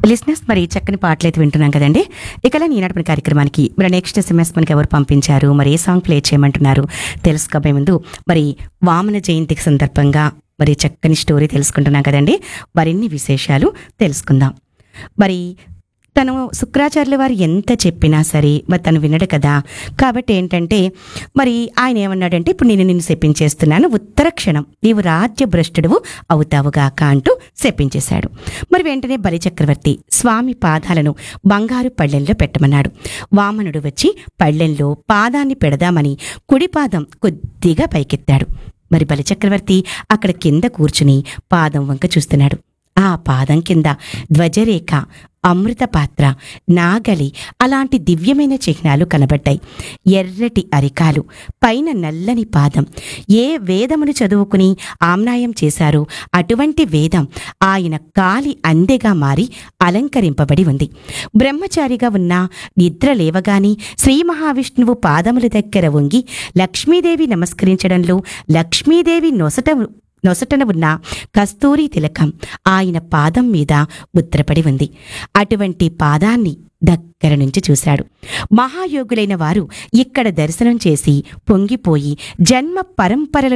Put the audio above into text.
లిస్నెస్ మరి చక్కని పాటలైతే వింటున్నాం కదండి ఇకలా ఈనాటి కార్యక్రమానికి మరి నెక్స్ట్ ఎస్ఎంఎస్ మనకి ఎవరు పంపించారు మరి ఏ సాంగ్ ప్లే చేయమంటున్నారు తెలుసుకోబోయే ముందు మరి వామన జయంతికి సందర్భంగా మరి చక్కని స్టోరీ తెలుసుకుంటున్నాం కదండి మరిన్ని విశేషాలు తెలుసుకుందాం మరి తను శుక్రాచార్యుల వారు ఎంత చెప్పినా సరే మరి తను వినడు కదా కాబట్టి ఏంటంటే మరి ఆయన ఏమన్నాడంటే ఇప్పుడు నేను నిన్ను శపించేస్తున్నాను ఉత్తర క్షణం నీవు రాజ్య భ్రష్టుడువు అవుతావుగాక అంటూ శపించేశాడు మరి వెంటనే బలిచక్రవర్తి స్వామి పాదాలను బంగారు పళ్ళెంలో పెట్టమన్నాడు వామనుడు వచ్చి పళ్ళెంలో పాదాన్ని పెడదామని కుడి పాదం కొద్దిగా పైకెత్తాడు మరి బలిచక్రవర్తి అక్కడ కింద కూర్చుని పాదం వంక చూస్తున్నాడు ఆ పాదం కింద ధ్వజరేఖ అమృత పాత్ర నాగలి అలాంటి దివ్యమైన చిహ్నాలు కనబడ్డాయి ఎర్రటి అరికాలు పైన నల్లని పాదం ఏ వేదమును చదువుకుని ఆమ్నాయం చేశారో అటువంటి వేదం ఆయన కాలి అందెగా మారి అలంకరింపబడి ఉంది బ్రహ్మచారిగా ఉన్న నిద్ర లేవగాని శ్రీ మహావిష్ణువు పాదముల దగ్గర వంగి లక్ష్మీదేవి నమస్కరించడంలో లక్ష్మీదేవి నొసట నొసటన ఉన్న కస్తూరి తిలకం ఆయన పాదం మీద ముద్రపడి ఉంది అటువంటి పాదాన్ని దగ్గర నుంచి చూశాడు మహాయోగులైన వారు ఇక్కడ దర్శనం చేసి పొంగిపోయి జన్మ పరంపరల